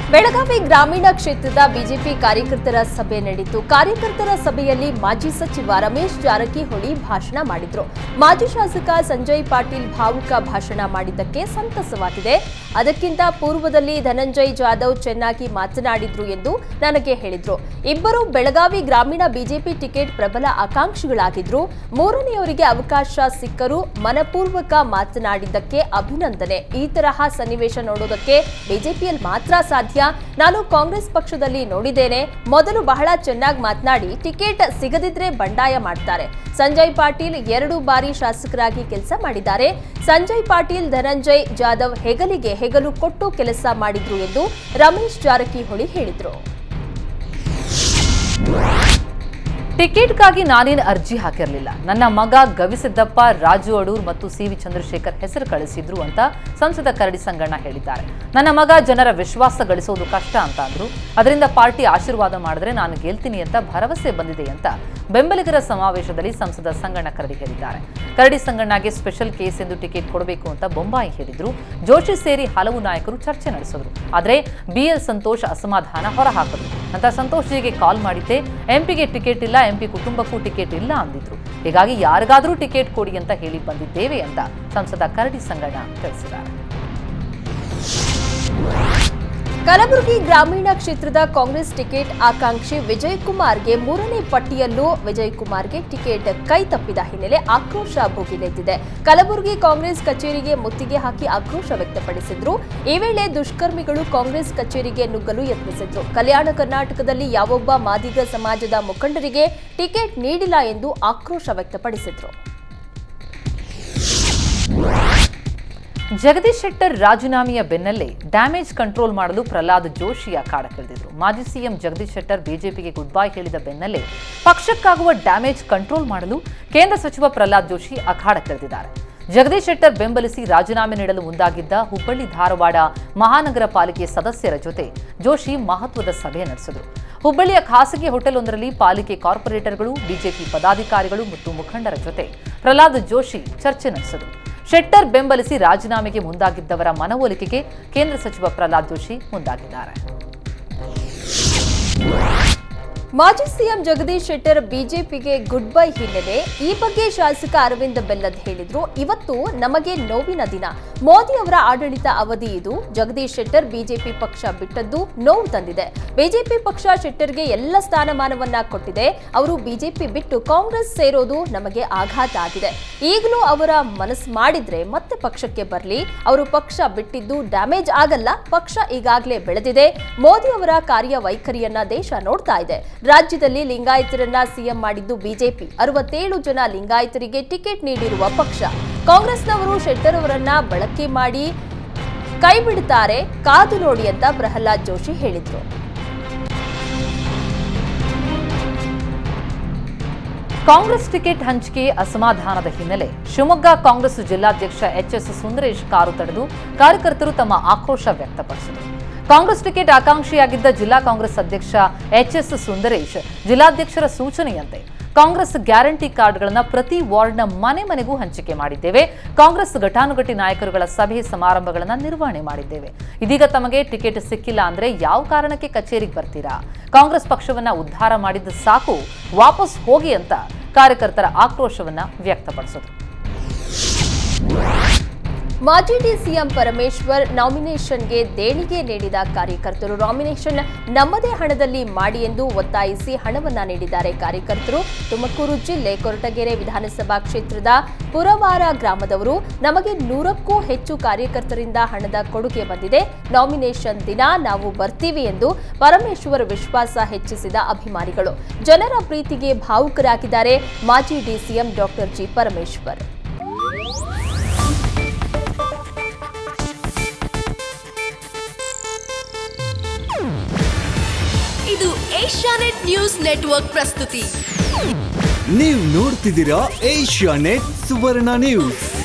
ಬೆಳಗಾವಿ ಗ್ರಾಮೀಣ ಕ್ಷೇತ್ರದ ಬಿಜೆಪಿ ಕಾರ್ಯಕರ್ತರ ಸಭೆ ನಡೆಯಿತು ಕಾರ್ಯಕರ್ತರ ಸಭೆಯಲ್ಲಿ ಮಾಜಿ ಸಚಿವ ರಮೇಶ್ ಜಾರಕಿಹೊಳಿ ಭಾಷಣ ಮಾಡಿದ್ರು ಮಾಜಿ ಶಾಸಕ ಸಂಜಯ್ ಪಾಟೀಲ್ ಭಾವುಕ ಭಾಷಣ ಮಾಡಿದ್ದಕ್ಕೆ ಸಂತಸವಾಗಿದೆ ಅದಕ್ಕಿಂತ ಪೂರ್ವದಲ್ಲಿ ಧನಂಜಯ್ ಜಾಧವ್ ಚೆನ್ನಾಗಿ ಮಾತನಾಡಿದ್ರು ಎಂದು ನನಗೆ ಹೇಳಿದ್ರು ಇಬ್ಬರು ಬೆಳಗಾವಿ ಗ್ರಾಮೀಣ ಬಿಜೆಪಿ ಟಿಕೆಟ್ ಪ್ರಬಲ ಆಕಾಂಕ್ಷಿಗಳಾಗಿದ್ರು ಮೂರನೆಯವರಿಗೆ ಅವಕಾಶ ಸಿಕ್ಕರೂ ಮನಪೂರ್ವಕ ಮಾತನಾಡಿದ್ದಕ್ಕೆ ಅಭಿನಂದನೆ ಈ ತರಹ ಸನ್ನಿವೇಶ ನೋಡೋದಕ್ಕೆ ಬಿಜೆಪಿಯಲ್ಲಿ ಮಾತ್ರ ಸಾಧ್ಯ ನಾನು ಕಾಂಗ್ರೆಸ್ ಪಕ್ಷದಲ್ಲಿ ನೋಡಿದ್ದೇನೆ ಮೊದಲು ಬಹಳ ಚೆನ್ನಾಗಿ ಮಾತನಾಡಿ ಟಿಕೆಟ್ ಸಿಗದಿದ್ರೆ ಬಂಡಾಯ ಮಾಡ್ತಾರೆ ಸಂಜಯ್ ಪಾಟೀಲ್ ಎರಡು ಬಾರಿ ಶಾಸಕರಾಗಿ ಕೆಲಸ ಮಾಡಿದ್ದಾರೆ ಸಂಜಯ್ ಪಾಟೀಲ್ ಧನಂಜಯ್ ಜಾಧವ್ ಹೆಗಲಿಗೆ ಹೆಗಲು ಕೊಟ್ಟು ಕೆಲಸ ಮಾಡಿದ್ರು ಎಂದು ರಮೇಶ್ ಜಾರಕಿಹೊಳಿ ಹೇಳಿದರು ಟಿಕೆಟ್ಗಾಗಿ ನಾನೇನು ಅರ್ಜಿ ಹಾಕಿರಲಿಲ್ಲ ನನ್ನ ಮಗ ಗವಿಸಿದ್ದಪ್ಪ ರಾಜು ಅಡೂರ್ ಮತ್ತು ಸಿ ವಿ ಚಂದ್ರಶೇಖರ್ ಹೆಸರು ಕಳಿಸಿದ್ರು ಅಂತ ಸಂಸದ ಕರಡಿ ಸಂಗಣ್ಣ ಹೇಳಿದ್ದಾರೆ ನನ್ನ ಮಗ ಜನರ ವಿಶ್ವಾಸ ಗಳಿಸೋದು ಕಷ್ಟ ಅಂತ ಅಂದ್ರು ಅದರಿಂದ ಪಾರ್ಟಿ ಆಶೀರ್ವಾದ ಮಾಡಿದ್ರೆ ನಾನು ಗೆಲ್ತೀನಿ ಅಂತ ಭರವಸೆ ಬಂದಿದೆ ಅಂತ ಬೆಂಬಲಿಗರ ಸಮಾವೇಶದಲ್ಲಿ ಸಂಸದ ಸಂಗಣ್ಣ ಕರಡಿ ಹೇಳಿದ್ದಾರೆ ಕರಡಿ ಸಂಗಣ್ಣಗೆ ಸ್ಪೆಷಲ್ ಕೇಸ್ ಎಂದು ಟಿಕೆಟ್ ಕೊಡಬೇಕು ಅಂತ ಬೊಂಬಾಯಿ ಹೇಳಿದ್ರು ಜೋಶಿ ಸೇರಿ ಹಲವು ನಾಯಕರು ಚರ್ಚೆ ನಡೆಸಿದ್ರು ಆದರೆ ಬಿಎಲ್ ಸಂತೋಷ್ ಅಸಮಾಧಾನ ಹೊರಹಾಕಿದ್ರು ಅಂತ ಸಂತೋಷ್ ಜಿಗೆ ಕಾಲ್ ಮಾಡಿದ್ದೆ ಎಂಪಿಗೆ ಟಿಕೆಟ್ ಇಲ್ಲ ಎಂಪಿ ಕುಟುಂಬಕ್ಕೂ ಟಿಕೆಟ್ ಇಲ್ಲ ಅಂದಿದ್ರು ಹೀಗಾಗಿ ಯಾರಿಗಾದರೂ ಟಿಕೆಟ್ ಕೊಡಿ ಅಂತ ಹೇಳಿ ಬಂದಿದ್ದೇವೆ ಅಂತ ಸಂಸದ ಕರಡಿ ಸಂಗಣ್ಣ ತಿಳಿಸಿದ್ದಾರೆ ಕಲಬುರಗಿ ಗ್ರಾಮೀಣ ಕ್ಷೇತ್ರದ ಕಾಂಗ್ರೆಸ್ ಟಿಕೆಟ್ ಆಕಾಂಕ್ಷಿ ವಿಜಯ್ ಕುಮಾರ್ಗೆ ಮೂರನೇ ಪಟ್ಟಿಯಲ್ಲೂ ವಿಜಯ್ ಕುಮಾರ್ಗೆ ಟಿಕೆಟ್ ಕೈ ತಪ್ಪಿದ ಹಿನ್ನೆಲೆ ಆಕ್ರೋಶ ಭುಗಿಲೆದ್ದಿದೆ ಕಲಬುರಗಿ ಕಾಂಗ್ರೆಸ್ ಕಚೇರಿಗೆ ಮುತ್ತಿಗೆ ಹಾಕಿ ಆಕ್ರೋಶ ವ್ಯಕ್ತಪಡಿಸಿದ್ರು ಈ ವೇಳೆ ದುಷ್ಕರ್ಮಿಗಳು ಕಾಂಗ್ರೆಸ್ ಕಚೇರಿಗೆ ನುಗ್ಗಲು ಯತ್ನಿಸಿದ್ರು ಕಲ್ಯಾಣ ಕರ್ನಾಟಕದಲ್ಲಿ ಯಾವೊಬ್ಬ ಮಾದಿಗ ಸಮಾಜದ ಮುಖಂಡರಿಗೆ ಟಿಕೆಟ್ ನೀಡಿಲ್ಲ ಎಂದು ಆಕ್ರೋಶ ವ್ಯಕ್ತಪಡಿಸಿದ್ರು ಜಗದೀಶ್ ಶೆಟ್ಟರ್ ರಾಜೀನಾಮೆಯ ಬೆನ್ನಲ್ಲೇ ಡ್ಯಾಮೇಜ್ ಕಂಟ್ರೋಲ್ ಮಾಡಲು ಪ್ರಹ್ಲಾದ್ ಜೋಶಿ ಅಖಾಡಕ್ಕಿಳಿದಿದ್ರು ಮಾಜಿ ಸಿಎಂ ಜಗದೀಶ್ ಶೆಟ್ಟರ್ ಬಿಜೆಪಿಗೆ ಗುಡ್ ಬೈ ಹೇಳಿದ ಬೆನ್ನಲ್ಲೇ ಪಕ್ಷಕ್ಕಾಗುವ ಡ್ಯಾಮೇಜ್ ಕಂಟ್ರೋಲ್ ಮಾಡಲು ಕೇಂದ್ರ ಸಚಿವ ಪ್ರಹ್ಲಾದ್ ಜೋಶಿ ಅಖಾಡಕ್ಕಿಳಿದಿದ್ದಾರೆ ಜಗದೀಶ್ ಶೆಟ್ಟರ್ ಬೆಂಬಲಿಸಿ ರಾಜೀನಾಮೆ ನೀಡಲು ಮುಂದಾಗಿದ್ದ ಹುಬ್ಬಳ್ಳಿ ಧಾರವಾಡ ಮಹಾನಗರ ಪಾಲಿಕೆ ಸದಸ್ಯರ ಜೊತೆ ಜೋಶಿ ಮಹತ್ವದ ಸಭೆ ನಡೆಸಿದರು ಹುಬ್ಬಳ್ಳಿಯ ಖಾಸಗಿ ಹೋಟೆಲ್ವೊಂದರಲ್ಲಿ ಪಾಲಿಕೆ ಕಾರ್ಪೊರೇಟರ್ಗಳು ಬಿಜೆಪಿ ಪದಾಧಿಕಾರಿಗಳು ಮತ್ತು ಮುಖಂಡರ ಜೊತೆ ಪ್ರಹ್ಲಾದ್ ಜೋಶಿ ಚರ್ಚೆ ನಡೆಸಿದರು ಶೆಟ್ಟರ್ ಬೆಂಬಲಿಸಿ ರಾಜೀನಾಮೆಗೆ ಮುಂದಾಗಿದ್ದವರ ಮನವೊಲಿಕೆಗೆ ಕೇಂದ್ರ ಸಚಿವ ಪ್ರಹ್ಲಾದ್ ಜೋಶಿ ಮುಂದಾಗಿದ್ದಾರೆ ಮಾಜಿ ಸಿಎಂ ಜಗದೀಶ್ ಶೆಟ್ಟರ್ ಬಿಜೆಪಿಗೆ ಗುಡ್ ಬೈ ಹಿನ್ನೆಲೆ ಈ ಬಗ್ಗೆ ಶಾಸಕ ಅರವಿಂದ್ ಬೆಲ್ಲದ್ ಹೇಳಿದ್ರು ಇವತ್ತು ನಮಗೆ ನೋವಿನ ದಿನ ಮೋದಿ ಅವರ ಆಡಳಿತ ಅವಧಿ ಇದು ಜಗದೀಶ್ ಶೆಟ್ಟರ್ ಬಿಜೆಪಿ ಪಕ್ಷ ಬಿಟ್ಟದ್ದು ನೋವು ತಂದಿದೆ ಬಿಜೆಪಿ ಪಕ್ಷ ಶೆಟ್ಟರ್ಗೆ ಎಲ್ಲ ಸ್ಥಾನಮಾನವನ್ನ ಕೊಟ್ಟಿದೆ ಅವರು ಬಿಜೆಪಿ ಬಿಟ್ಟು ಕಾಂಗ್ರೆಸ್ ಸೇರೋದು ನಮಗೆ ಆಘಾತ ಆಗಿದೆ ಈಗಲೂ ಅವರ ಮನಸ್ಸು ಮಾಡಿದ್ರೆ ಮತ್ತೆ ಪಕ್ಷಕ್ಕೆ ಬರಲಿ ಅವರು ಪಕ್ಷ ಬಿಟ್ಟಿದ್ದು ಡ್ಯಾಮೇಜ್ ಆಗಲ್ಲ ಪಕ್ಷ ಈಗಾಗಲೇ ಬೆಳೆದಿದೆ ಮೋದಿ ಅವರ ಕಾರ್ಯವೈಖರಿಯನ್ನ ದೇಶ ನೋಡ್ತಾ ಇದೆ ರಾಜ್ಯದಲ್ಲಿ ಲಿಂಗಾಯತರನ್ನ ಸಿಎಂ ಮಾಡಿದ್ದು ಬಿಜೆಪಿ ಅರವತ್ತೇಳು ಜನ ಲಿಂಗಾಯತರಿಗೆ ಟಿಕೆಟ್ ನೀಡಿರುವ ಪಕ್ಷ ಕಾಂಗ್ರೆಸ್ನವರು ಶೆಟ್ಟರ್ ಅವರನ್ನ ಬಳಕೆ ಮಾಡಿ ಕೈ ಬಿಡುತ್ತಾರೆ ಕಾದು ನೋಡಿ ಅಂತ ಪ್ರಹ್ಲಾದ್ ಜೋಶಿ ಹೇಳಿದ್ರು ಕಾಂಗ್ರೆಸ್ ಟಿಕೆಟ್ ಹಂಚಿಕೆ ಅಸಮಾಧಾನದ ಹಿನ್ನೆಲೆ ಶಿವಮೊಗ್ಗ ಕಾಂಗ್ರೆಸ್ ಜಿಲ್ಲಾಧ್ಯಕ್ಷ ಎಚ್ ಎಸ್ ಸುಂದರೇಶ್ ಕಾರು ತಡೆದು ಕಾರ್ಯಕರ್ತರು ತಮ್ಮ ಆಕ್ರೋಶ ವ್ಯಕ್ತಪಡಿಸಿದರು ಕಾಂಗ್ರೆಸ್ ಟಿಕೆಟ್ ಆಕಾಂಕ್ಷಿಯಾಗಿದ್ದ ಜಿಲ್ಲಾ ಕಾಂಗ್ರೆಸ್ ಅಧ್ಯಕ್ಷ ಎಚ್ ಎಸ್ ಸುಂದರೇಶ್ ಜಿಲ್ಲಾಧ್ಯಕ್ಷರ ಸೂಚನೆಯಂತೆ ಕಾಂಗ್ರೆಸ್ ಗ್ಯಾರಂಟಿ ಕಾರ್ಡ್ಗಳನ್ನು ಪ್ರತಿ ವಾರ್ಡ್ನ ಮನೆ ಮನೆಗೂ ಹಂಚಿಕೆ ಮಾಡಿದ್ದೇವೆ ಕಾಂಗ್ರೆಸ್ ಘಟಾನುಘಟಿ ನಾಯಕರುಗಳ ಸಭೆ ಸಮಾರಂಭಗಳನ್ನು ನಿರ್ವಹಣೆ ಮಾಡಿದ್ದೇವೆ ಇದೀಗ ತಮಗೆ ಟಿಕೆಟ್ ಸಿಕ್ಕಿಲ್ಲ ಅಂದ್ರೆ ಯಾವ ಕಾರಣಕ್ಕೆ ಕಚೇರಿಗೆ ಬರ್ತೀರಾ ಕಾಂಗ್ರೆಸ್ ಪಕ್ಷವನ್ನ ಉದ್ಧಾರ ಮಾಡಿದ್ದು ಸಾಕು ವಾಪಸ್ ಹೋಗಿ ಅಂತ ಕಾರ್ಯಕರ್ತರ ಆಕ್ರೋಶವನ್ನ ವ್ಯಕ್ತಪಡಿಸಿದರು ಮಾಜಿ ಡಿಸಿಎಂ ಪರಮೇಶ್ವರ್ ನಾಮಿನೇಷನ್ಗೆ ದೇಣಿಗೆ ನೀಡಿದ ಕಾರ್ಯಕರ್ತರು ನಾಮಿನೇಷನ್ ನಮ್ಮದೇ ಹಣದಲ್ಲಿ ಮಾಡಿ ಎಂದು ಒತ್ತಾಯಿಸಿ ಹಣವನ್ನ ನೀಡಿದ್ದಾರೆ ಕಾರ್ಯಕರ್ತರು ತುಮಕೂರು ಜಿಲ್ಲೆ ಕೊರಟಗೆರೆ ವಿಧಾನಸಭಾ ಕ್ಷೇತ್ರದ ಪುರವಾರ ಗ್ರಾಮದವರು ನಮಗೆ ನೂರಕ್ಕೂ ಹೆಚ್ಚು ಕಾರ್ಯಕರ್ತರಿಂದ ಹಣದ ಕೊಡುಗೆ ಬಂದಿದೆ ನಾಮಿನೇಷನ್ ದಿನ ನಾವು ಬರ್ತೀವಿ ಎಂದು ಪರಮೇಶ್ವರ್ ವಿಶ್ವಾಸ ಹೆಚ್ಚಿಸಿದ ಅಭಿಮಾನಿಗಳು ಜನರ ಪ್ರೀತಿಗೆ ಭಾವುಕರಾಗಿದ್ದಾರೆ ಮಾಜಿ ಡಿಸಿಎಂ ಡಾಕ್ಟರ್ ಜಿ ಪರಮೇಶ್ವರ್ ಇದು ಏಷ್ಯಾನೆಟ್ ನ್ಯೂಸ್ ನೆಟ್ವರ್ಕ್ ಪ್ರಸ್ತುತಿ ನೀವು ನೋಡ್ತಿದ್ದೀರಾ ಏಷ್ಯಾ ನೆಟ್ ಸುವರ್ಣ ನ್ಯೂಸ್